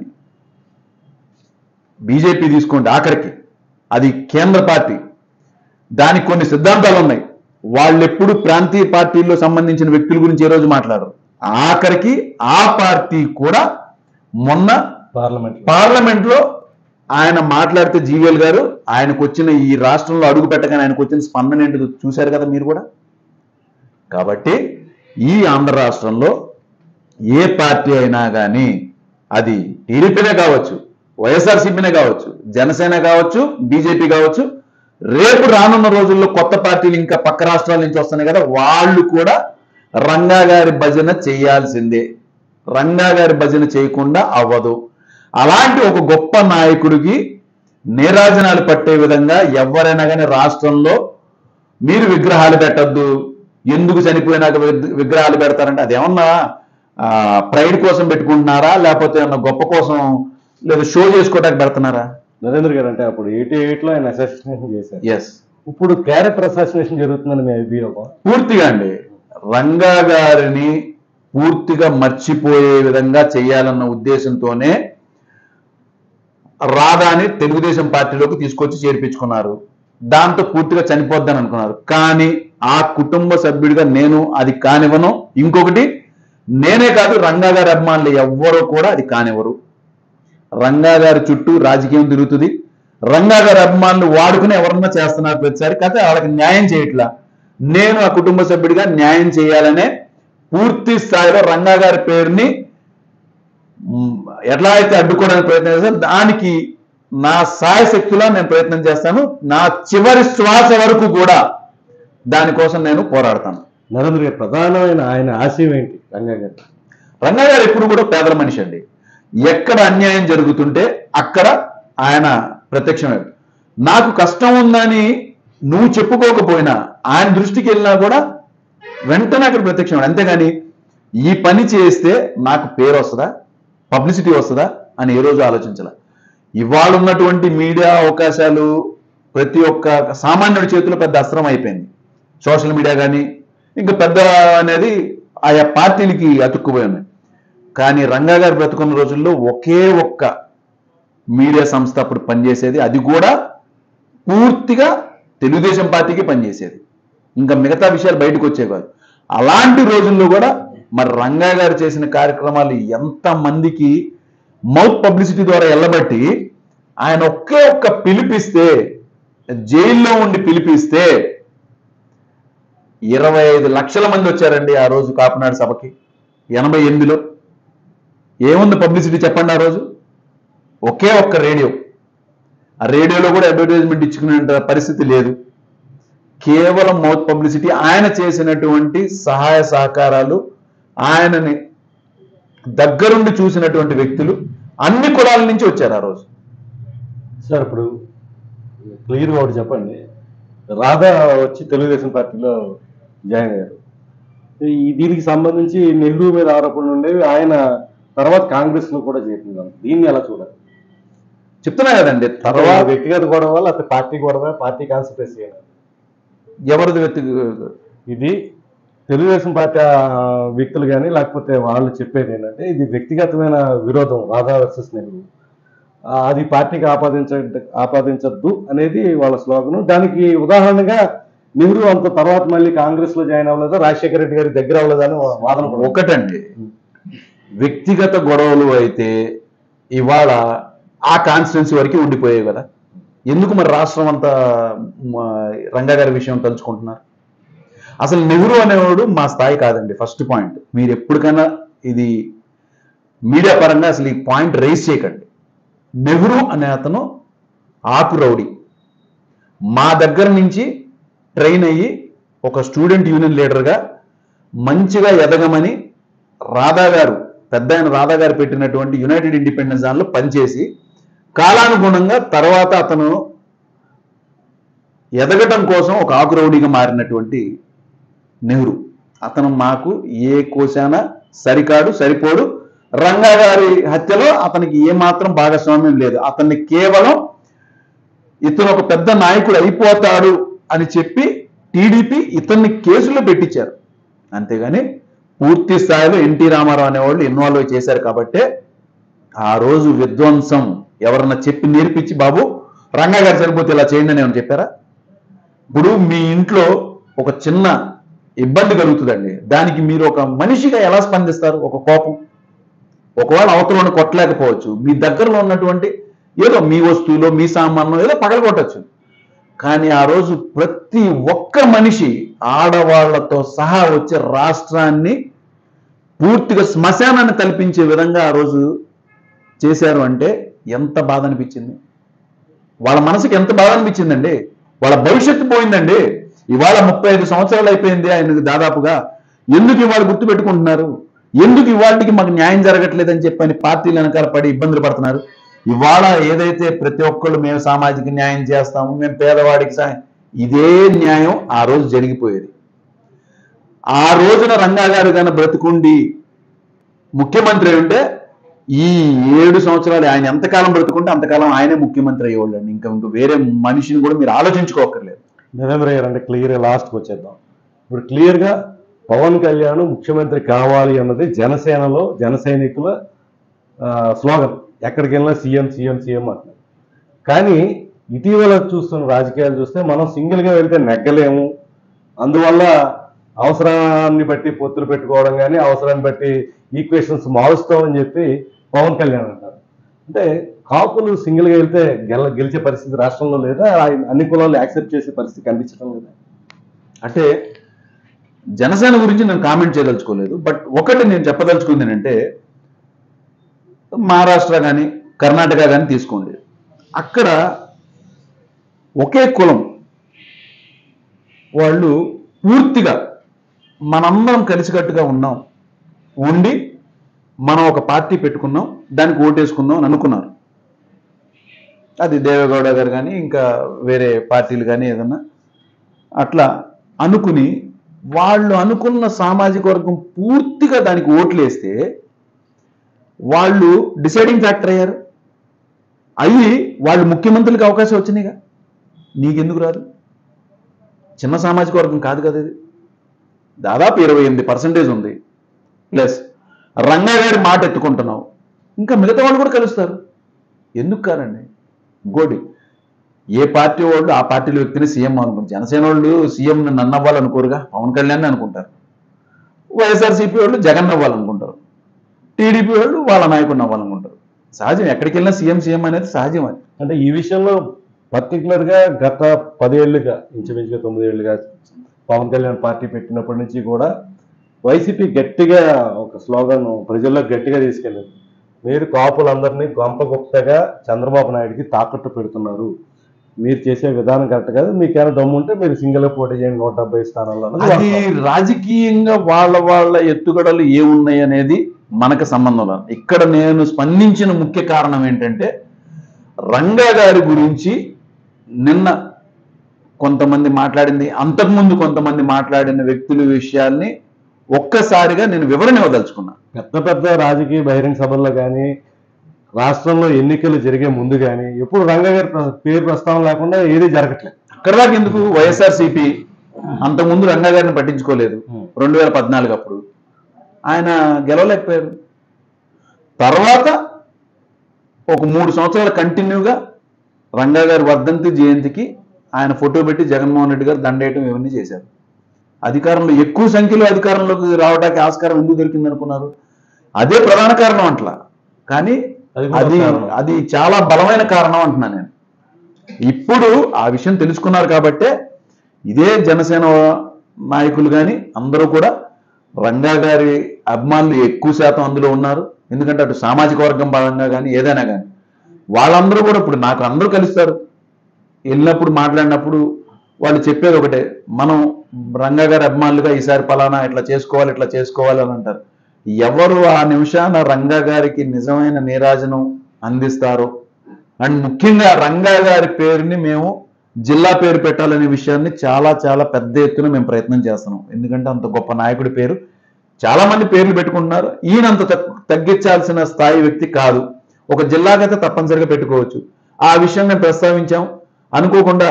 Speaker 2: బీజేపీ తీసుకోండి ఆఖరికి అది కేంద్ర పార్టీ దానికి కొన్ని సిద్ధాంతాలు ఉన్నాయి వాళ్ళెప్పుడు ప్రాంతీయ పార్టీల్లో సంబంధించిన వ్యక్తుల గురించి ఏ రోజు మాట్లాడరు ఆఖరికి ఆ పార్టీ కూడా మొన్న
Speaker 1: పార్లమెంట్
Speaker 2: పార్లమెంట్ లో ఆయన మాట్లాడితే జీవీఎల్ గారు ఆయనకు వచ్చిన ఈ రాష్ట్రంలో అడుగు పెట్టగానే ఆయనకు వచ్చిన స్పందన ఏంటో చూశారు కదా మీరు కూడా కాబట్టి ఈ ఆంధ్ర రాష్ట్రంలో ఏ పార్టీ అయినా కానీ అది టీడీపీనే కావచ్చు వైఎస్ఆర్సీపీనే కావచ్చు జనసేన కావచ్చు బీజేపీ కావచ్చు రేపు రానున్న రోజుల్లో కొత్త పార్టీలు ఇంకా పక్క రాష్ట్రాల నుంచి వస్తున్నాయి కదా వాళ్ళు కూడా రంగా గారి భజన చేయాల్సిందే రంగా గారి భజన చేయకుండా అవ్వదు అలాంటి ఒక గొప్ప నాయకుడికి నీరాజనాలు పట్టే విధంగా ఎవరైనా కానీ రాష్ట్రంలో మీరు విగ్రహాలు పెట్టద్దు ఎందుకు చనిపోయినాక విగ్- విగ్రహాలు పెడతారంటే అది ఏమన్నా ప్రైడ్ కోసం పెట్టుకుంటున్నారా లేకపోతే ఏమన్నా గొప్ప కోసం లేదా షో చేసుకోవడానికి పెడుతున్నారా
Speaker 1: నరేంద్ర గారు అంటే అప్పుడు ఎయిటీ ఎయిట్ లో ఆయన అసాసినేషన్ చేశారు
Speaker 2: ఎస్
Speaker 1: ఇప్పుడు క్యారెక్టర్ అసాసినేషన్ జరుగుతుందని మీ అభియోగం
Speaker 2: పూర్తిగా అండి రంగా గారిని పూర్తిగా మర్చిపోయే విధంగా చేయాలన్న ఉద్దేశంతోనే రాధాని తెలుగుదేశం పార్టీలోకి తీసుకొచ్చి చేర్పించుకున్నారు దాంతో పూర్తిగా చనిపోద్దని అనుకున్నారు కానీ ఆ కుటుంబ సభ్యుడిగా నేను అది కానివ్వను ఇంకొకటి నేనే కాదు రంగా గారి అభిమానులు ఎవ్వరూ కూడా అది కానివ్వరు రంగా గారి చుట్టూ రాజకీయం తిరుగుతుంది రంగా గారి అభిమానులు వాడుకుని ఎవరన్నా చేస్తున్నారు ప్రతిసారి కాకపోతే వాళ్ళకి న్యాయం చేయట్లా నేను ఆ కుటుంబ సభ్యుడిగా న్యాయం చేయాలనే పూర్తి స్థాయిలో రంగా గారి పేరుని మ్, ఎట్లా అయితే అడ్డుకోవడానికి ప్రయత్నం చేస్తాను దానికి నా సాయశక్తిలో నేను ప్రయత్నం చేస్తాను నా చివరి శ్వాస వరకు కూడా దానికోసం నేను పోరాడతాను
Speaker 1: నరేంద్ర గారు ప్రధానమైన ఆయన ఆశయం ఏంటి రంగా గారు
Speaker 2: రంగా గారు ఎప్పుడు కూడా పేదల మనిషి అండి ఎక్కడ అన్యాయం జరుగుతుంటే అక్కడ ఆయన ప్రత్యక్షమే నాకు కష్టం ఉందని నువ్వు చెప్పుకోకపోయినా ఆయన దృష్టికి వెళ్ళినా కూడా వెంటనే అక్కడ ప్రత్యక్షం అంతేగాని ఈ పని చేస్తే నాకు పేరు వస్తుందా పబ్లిసిటీ వస్తుందా అని ఏ రోజు ఆలోచించాల ఇవాళ ఉన్నటువంటి మీడియా అవకాశాలు ప్రతి ఒక్క సామాన్యుడి చేతిలో పెద్ద అస్త్రం అయిపోయింది సోషల్ మీడియా కానీ ఇంకా పెద్ద అనేది ఆయా పార్టీలకి అతుక్కుపోయి ఉన్నాయి కానీ రంగా గారు బ్రతుకున్న రోజుల్లో ఒకే ఒక్క మీడియా సంస్థ అప్పుడు పనిచేసేది అది కూడా పూర్తిగా తెలుగుదేశం పార్టీకి పనిచేసేది ఇంకా మిగతా విషయాలు బయటకు వచ్చేవి కాదు అలాంటి రోజుల్లో కూడా మరి రంగా గారు చేసిన కార్యక్రమాలు ఎంత మందికి మౌత్ పబ్లిసిటీ ద్వారా వెళ్ళబట్టి ఆయన ఒకే ఒక్క పిలిపిస్తే జైల్లో ఉండి పిలిపిస్తే ఇరవై ఐదు లక్షల మంది వచ్చారండి ఆ రోజు కాపునాడు సభకి ఎనభై ఎనిమిదిలో ఏముంది పబ్లిసిటీ చెప్పండి ఆ రోజు ఒకే ఒక్క రేడియో ఆ రేడియోలో కూడా అడ్వర్టైజ్మెంట్ ఇచ్చుకునే పరిస్థితి లేదు కేవలం మౌత్ పబ్లిసిటీ ఆయన చేసినటువంటి సహాయ సహకారాలు ఆయనని దగ్గరుండి చూసినటువంటి వ్యక్తులు అన్ని కులాల నుంచి వచ్చారు ఆ రోజు
Speaker 1: సార్ ఇప్పుడు క్లియర్గా ఒకటి చెప్పండి రాధా వచ్చి తెలుగుదేశం పార్టీలో జాయిన్ అయ్యారు ఈ దీనికి సంబంధించి నెహ్రూ మీద ఆరోపణలు ఉండేవి ఆయన తర్వాత కాంగ్రెస్ లో కూడా చేరుతున్నారు దీన్ని ఎలా చూడాలి
Speaker 2: చెప్తున్నా కదండి
Speaker 1: తర్వాత
Speaker 2: తర్వాత
Speaker 1: వ్యక్తిగత గొడవ లేకపోతే పార్టీ గొడవ పార్టీ కాన్సన్ట్రేట్
Speaker 2: ఎవరిది వ్యక్తి
Speaker 1: ఇది తెలుగుదేశం పార్టీ ఆ, వ్యక్తులు కానీ లేకపోతే వాళ్ళు చెప్పేది ఏంటంటే ఇది వ్యక్తిగతమైన విరోధం రాధా వర్సెస్ నెహ్రూ ఆ, అది పార్టీకి ఆపాదించ ఆపాదించద్దు అనేది వాళ్ళ స్లోగన్ దానికి ఉదాహరణగా నెహ్రూ అంత తర్వాత మళ్ళీ కాంగ్రెస్ లో జాయిన్ అవ్వలేదా రాజశేఖర రెడ్డి గారి దగ్గర అవ్వలేదని వాదన కూడా ఉంది.
Speaker 2: ఒకటండి వ్యక్తిగత గొడవలు అయితే ఇవాళ ఆ కాన్స్టిట్యున్సీ వరకు ఉండిపోయాయి కదా ఎందుకు మరి రాష్ట్రం అంతా మ, రంగా గారి విషయం తలుచుకుంటున్నారు అసలు నెహ్రూ అనేవాడు మా స్థాయి కాదండి ఫస్ట్ పాయింట్ మీరు ఎప్పటికైనా ఇది మీడియా పరంగా అసలు ఈ పాయింట్ రైజ్ చేయకండి నెహ్రూ అనే అతను ఆకు రౌడీ మా దగ్గర నుంచి ట్రైన్ అయ్యి ఒక స్టూడెంట్ యూనియన్ లీడర్గా మంచిగా ఎదగమని రాధా గారు పెద్ద ఆయన రాధా గారు పెట్టినటువంటి యునైటెడ్ ఇండిపెండెన్స్ దానిలో పనిచేసి కాలానుగుణంగా తర్వాత అతను ఎదగటం కోసం ఒక ఆకురౌడిగా మారినటువంటి నెహ్రూ అతను మాకు ఏ కోశాన సరికాడు సరిపోడు రంగా గారి హత్యలో అతనికి ఏమాత్రం భాగస్వామ్యం లేదు అతన్ని కేవలం ఇతను ఒక పెద్ద నాయకుడు అయిపోతాడు అని చెప్పి టీడీపీ ఇతన్ని కేసులో పెట్టించారు అంతేగాని పూర్తి స్థాయిలో ఎన్టీ రామారావు అనేవాళ్ళు ఇన్వాల్వ్ చేశారు కాబట్టే ఆ రోజు విధ్వంసం ఎవరన్నా చెప్పి నేర్పించి బాబు రంగా గారు సరిపోతే ఇలా చేయండి అని ఏమని చెప్పారా ఇప్పుడు మీ ఇంట్లో ఒక చిన్న ఇబ్బంది కలుగుతుందండి దానికి మీరు ఒక మనిషిగా ఎలా స్పందిస్తారు ఒక కోపం ఒకవేళ అవతలను కొట్టలేకపోవచ్చు మీ దగ్గరలో ఉన్నటువంటి ఏదో మీ వస్తువులో మీ సామాన్లో ఏదో పగలగొట్టచ్చు కానీ ఆ రోజు ప్రతి ఒక్క మనిషి ఆడవాళ్లతో సహా వచ్చే రాష్ట్రాన్ని పూర్తిగా శ్మశానాన్ని కల్పించే విధంగా ఆ రోజు చేశారు అంటే ఎంత బాధ అనిపించింది వాళ్ళ మనసుకి ఎంత బాధ అనిపించిందండి వాళ్ళ భవిష్యత్తు పోయిందండి ఇవాళ ముప్పై ఐదు సంవత్సరాలు అయిపోయింది ఆయనకు దాదాపుగా ఎందుకు ఇవాళ గుర్తు పెట్టుకుంటున్నారు ఎందుకు ఇవాళకి మాకు న్యాయం జరగట్లేదని చెప్పని పార్టీలు వెనకాల పడి ఇబ్బందులు పడుతున్నారు ఇవాళ ఏదైతే ప్రతి ఒక్కళ్ళు మేము సామాజిక న్యాయం చేస్తాము మేము పేదవాడికి సాయం ఇదే న్యాయం ఆ రోజు జరిగిపోయేది ఆ రోజున రంగా గారు కానీ బ్రతుకుండి ముఖ్యమంత్రి అయి ఉంటే ఈ ఏడు సంవత్సరాలు ఆయన ఎంతకాలం బ్రతుకుంటే అంతకాలం ఆయనే ముఖ్యమంత్రి అయ్యేవాళ్ళండి ఇంకా ఇంకా వేరే మనిషిని కూడా మీరు ఆలోచించుకోకర్లేదు
Speaker 1: నరేంద్ర గారు అంటే క్లియర్గా లాస్ట్కి వచ్చేద్దాం ఇప్పుడు క్లియర్గా పవన్ కళ్యాణ్ ముఖ్యమంత్రి కావాలి అన్నది జనసేనలో జన సైనికుల ఆ, స్లోగన్ ఎక్కడికి వెళ్ళినా సీఎం సీఎం సీఎం అంటున్నారు కానీ ఇటీవల చూస్తున్న రాజకీయాలు చూస్తే మనం సింగిల్గా వెళ్తే నెగ్గలేము అందువల్ల అవసరాన్ని బట్టి పొత్తులు పెట్టుకోవడం కానీ అవసరాన్ని బట్టి ఈక్వేషన్స్ మారుస్తామని చెప్పి పవన్ కళ్యాణ్ అంటారు అంటే కాపులు సింగిల్గా వెళ్తే గెల గెలిచే పరిస్థితి రాష్ట్రంలో లేదా ఆయన అన్ని కులాలు యాక్సెప్ట్ చేసే పరిస్థితి కనిపించడం లేదా
Speaker 2: అంటే జనసేన గురించి నేను కామెంట్ చేయదలుచుకోలేదు బట్ ఒకటి నేను చెప్పదలుచుకుంది ఏంటంటే మహారాష్ట్ర కానీ కర్ణాటక కానీ తీసుకోండి అక్కడ ఒకే కులం వాళ్ళు పూర్తిగా మనందరం కలిసికట్టుగా ఉన్నాం ఉండి మనం ఒక పార్టీ పెట్టుకున్నాం దానికి ఓటేసుకుందాం అని అనుకున్నారు అది దేవేగౌడ గారు కానీ ఇంకా వేరే పార్టీలు కానీ ఏదన్నా అట్లా అనుకుని వాళ్ళు అనుకున్న సామాజిక వర్గం పూర్తిగా దానికి ఓట్లు వేస్తే వాళ్ళు డిసైడింగ్ ఫ్యాక్టర్ అయ్యారు అయ్యి వాళ్ళు ముఖ్యమంత్రులకు అవకాశం వచ్చినాయిగా నీకెందుకు రాదు చిన్న సామాజిక వర్గం కాదు కదా ఇది దాదాపు ఇరవై ఎనిమిది పర్సెంటేజ్ ఉంది ప్లస్ రంగా గారి మాట ఎత్తుకుంటున్నావు ఇంకా మిగతా వాళ్ళు కూడా కలుస్తారు ఎందుకు కారండి ఇంకోటి ఏ పార్టీ వాళ్ళు ఆ పార్టీల వ్యక్తిని సీఎం అనుకుంటారు జనసేన వాళ్ళు సీఎం నన్ను అవ్వాలనుకోరుగా పవన్ కళ్యాణ్ అనుకుంటారు వైఎస్ఆర్సీపీ వాళ్ళు జగన్ అవ్వాలనుకుంటారు టీడీపీ వాళ్ళు వాళ్ళ నాయకుడిని అవ్వాలనుకుంటారు సహజం ఎక్కడికి వెళ్ళినా సీఎం సీఎం అనేది సహజం అది
Speaker 1: అంటే ఈ విషయంలో particular గా గత పదేళ్లుగా ఇంచుమించుగా తొమ్మిదేళ్లుగా పవన్ కళ్యాణ్ పార్టీ పెట్టినప్పటి నుంచి కూడా వైసీపీ గట్టిగా ఒక స్లోగన్ ప్రజల్లో గట్టిగా తీసుకెళ్ళింది మీరు కాపులందరినీ గొంప గుప్తగా చంద్రబాబు నాయుడికి తాకట్టు పెడుతున్నారు మీరు చేసే విధానం కరెక్ట్ కాదు మీకేమైనా దమ్ము ఉంటే మీరు సింగిల్ పోటీ చేయండి నూట డెబ్బై స్థానాల్లో అన్నది
Speaker 2: అది
Speaker 1: వాస్తవం.
Speaker 2: రాజకీయంగా వాళ్ళ వాళ్ళ ఎత్తుగడలు ఏమున్నాయి అనేది మనకు సంబంధం లేదు ఇక్కడ నేను స్పందించిన ముఖ్య కారణం ఏంటంటే రంగా గారి గురించి నిన్న కొంతమంది మాట్లాడింది అంతకుముందు కొంతమంది మాట్లాడిన వ్యక్తుల విషయాల్ని ఒక్కసారిగా నేను వివరణ ఇవ్వదలుచుకున్నా
Speaker 1: పెద్ద పెద్ద రాజకీయ బహిరంగ సభల్లో కానీ రాష్ట్రంలో ఎన్నికలు జరిగే ముందు కానీ ఎప్పుడు రంగా గారి ప్ర- పేరు ప్రస్తావన లేకుండా ఏది జరగట్లేదు
Speaker 2: అక్కడ దాకా ఎందుకు వైఎస్ఆర్సీపీ అంతకుముందు రంగా గారిని పట్టించుకోలేదు రెండు వేల పద్నాలుగు అప్పుడు ఆయన గెలవలేకపోయారు తర్వాత ఒక మూడు సంవత్సరాలు కంటిన్యూగా రంగా గారి వర్ధంతి జయంతికి ఆయన ఫోటో పెట్టి జగన్మోహన్ రెడ్డి గారు దండేయటం ఇవన్నీ చేశారు అధికారంలో ఎక్కువ సంఖ్యలో అధికారంలోకి రావడానికి ఆస్కారం ఎందుకు దొరికింది అనుకున్నారు అదే ప్రధాన కారణం అంట్లా కానీ
Speaker 1: అది కూడా
Speaker 2: అది
Speaker 1: కారణం.
Speaker 2: అది చాలా బలమైన కారణం అంటున్నా నేను ఇప్పుడు ఆ విషయం తెలుసుకున్నారు కాబట్టే ఇదే జనసేన నాయకులు కానీ అందరూ కూడా రంగా గారి అభిమానులు ఎక్కువ శాతం అందులో ఉన్నారు ఎందుకంటే అటు సామాజిక వర్గం పరంగా కానీ ఏదైనా కానీ వాళ్ళందరూ కూడా ఇప్పుడు నాకు అందరూ కలుస్తారు వెళ్ళినప్పుడు మాట్లాడినప్పుడు వాళ్ళు చెప్పేది ఒకటే మనం రంగా గారి అభిమానులుగా ఈసారి పలానా ఇట్లా చేసుకోవాలి ఇట్లా చేసుకోవాలి అని అంటారు ఎవరు ఆ నిమిషాన రంగా గారికి నిజమైన నీరాజనం అందిస్తారో అండ్ ముఖ్యంగా రంగా గారి పేరుని మేము జిల్లా పేరు పెట్టాలనే విషయాన్ని చాలా చాలా పెద్ద ఎత్తున మేము ప్రయత్నం చేస్తున్నాం ఎందుకంటే అంత గొప్ప నాయకుడి పేరు చాలా మంది పేర్లు పెట్టుకుంటున్నారు ఈయనంత తగ్- తగ్గించాల్సిన స్థాయి వ్యక్తి కాదు ఒక జిల్లాకైతే తప్పనిసరిగా పెట్టుకోవచ్చు ఆ విషయం మేము ప్రస్తావించాం అనుకోకుండా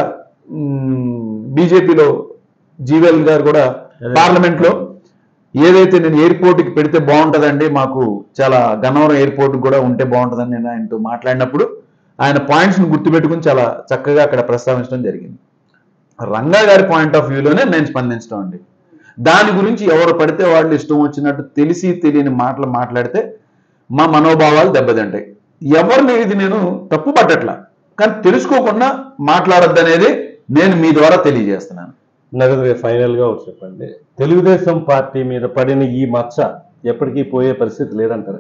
Speaker 2: బీజేపీలో జీవెల్ గారు కూడా పార్లమెంట్ లో ఏదైతే నేను ఎయిర్పోర్ట్ కి పెడితే బాగుంటదండి మాకు చాలా గన్నవరం ఎయిర్పోర్ట్ కూడా ఉంటే బాగుంటదని నేను ఆయనతో మాట్లాడినప్పుడు ఆయన పాయింట్స్ ను గుర్తుపెట్టుకుని చాలా చక్కగా అక్కడ ప్రస్తావించడం జరిగింది రంగా గారి పాయింట్ ఆఫ్ వ్యూలోనే నేను స్పందించడం అండి దాని గురించి ఎవరు పడితే వాళ్ళు ఇష్టం వచ్చినట్టు తెలిసి తెలియని మాటలు మాట్లాడితే మా మనోభావాలు దెబ్బతింటాయి ఎవరిని ఇది నేను తప్పు పట్టట్లా కానీ తెలుసుకోకుండా మాట్లాడొద్దనేది నేను మీ ద్వారా తెలియజేస్తున్నాను
Speaker 1: నరేంద్ర ఫైనల్ గా ఒకటి చెప్పండి తెలుగుదేశం పార్టీ మీద పడిన ఈ మచ్చ ఎప్పటికీ పోయే పరిస్థితి లేదంటారు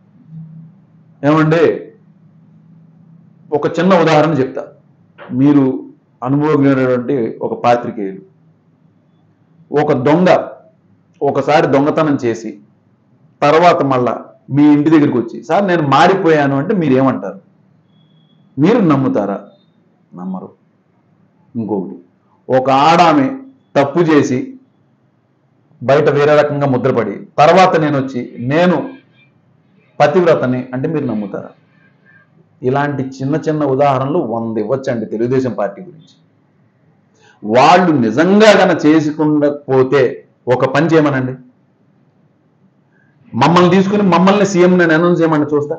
Speaker 2: ఏమండి ఒక చిన్న ఉదాహరణ చెప్తా మీరు అనుభవజ్ఞుడైనటువంటి ఒక పాత్రికేయులు ఒక దొంగ ఒకసారి దొంగతనం చేసి తర్వాత మళ్ళా మీ ఇంటి దగ్గరికి వచ్చి సార్ నేను మారిపోయాను అంటే మీరు ఏమంటారు మీరు నమ్ముతారా నమ్మరు ఇంకొకటి ఒక ఆడామె తప్పు చేసి బయట వేరే రకంగా ముద్రపడి తర్వాత నేను వచ్చి నేను పతివ్రతని అంటే మీరు నమ్ముతారా ఇలాంటి చిన్న చిన్న ఉదాహరణలు వంద ఇవ్వచ్చండి తెలుగుదేశం పార్టీ గురించి వాళ్ళు నిజంగా గన చేసుకుండకపోతే ఒక పని చేయమనండి మమ్మల్ని తీసుకుని మమ్మల్ని సీఎం నేను అనౌన్స్ చేయమని చూస్తా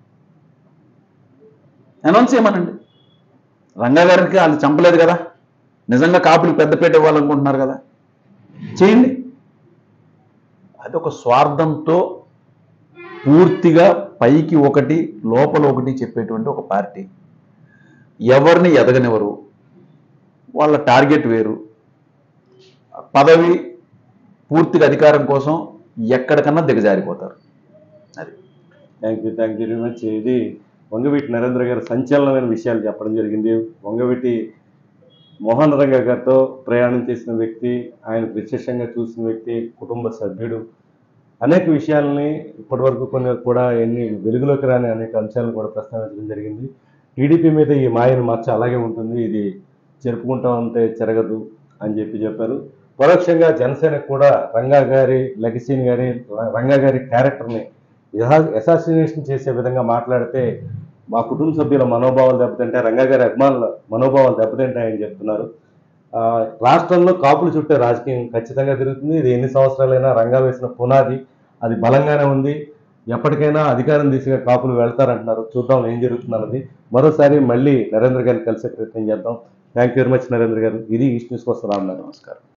Speaker 2: అనౌన్స్ చేయమనండి రంగా గారికి వాళ్ళు చంపలేదు కదా నిజంగా కాపులు పెద్దపేట ఇవ్వాలనుకుంటున్నారు కదా చేయండి అది ఒక స్వార్థంతో పూర్తిగా పైకి ఒకటి లోపల ఒకటి చెప్పేటువంటి ఒక పార్టీ ఎవరిని ఎదగనివ్వరు వాళ్ళ టార్గెట్ వేరు పదవి పూర్తిగా అధికారం కోసం ఎక్కడికన్నా దిగజారిపోతారు అది
Speaker 1: thank you thank you very much ఇది వంగవీటి నరేంద్ర గారు సంచలనమైన విషయాలు చెప్పడం జరిగింది వంగవీటి మోహన్ రంగ గారితో ప్రయాణం చేసిన వ్యక్తి ఆయన ప్రత్యక్షంగా చూసిన వ్యక్తి కుటుంబ సభ్యుడు అనేక విషయాలని ఇప్పటివరకు కొన్ని కూడా ఎన్ని వెలుగులోకి రాని అనేక అంశాలను కూడా ప్రస్తావించడం జరిగింది టీడీపీ మీద ఈ మాయను మచ్చ అలాగే ఉంటుంది ఇది జరుపుకుంటా ఉంటే చెరగదు అని చెప్పి చెప్పారు పరోక్షంగా జనసేనకు కూడా రంగా గారి లెగసీని గారి రంగా గారి క్యారెక్టర్ని అసాసినేషన్ చేసే విధంగా మాట్లాడితే మా కుటుంబ సభ్యుల మనోభావాలు దెబ్బతింటాయి రంగా గారి అభిమానుల మనోభావాలు దెబ్బతింటాయని చెప్తున్నారు ఆ, రాష్ట్రంలో కాపులు చుట్టే రాజకీయం ఖచ్చితంగా తిరుగుతుంది ఇది ఎన్ని సంవత్సరాలైనా రంగా వేసిన పునాది అది బలంగానే ఉంది ఎప్పటికైనా అధికారం దిశగా కాపులు వెళ్తారంటున్నారు చూద్దాం ఏం జరుగుతుందన్నది మరోసారి మళ్ళీ నరేంద్ర గారిని కలిసే ప్రయత్నం చేద్దాం thank you very much Narendra గారు ఇది ఈస్ట్ న్యూస్ కోసం రామనాథ్
Speaker 2: నమస్కారం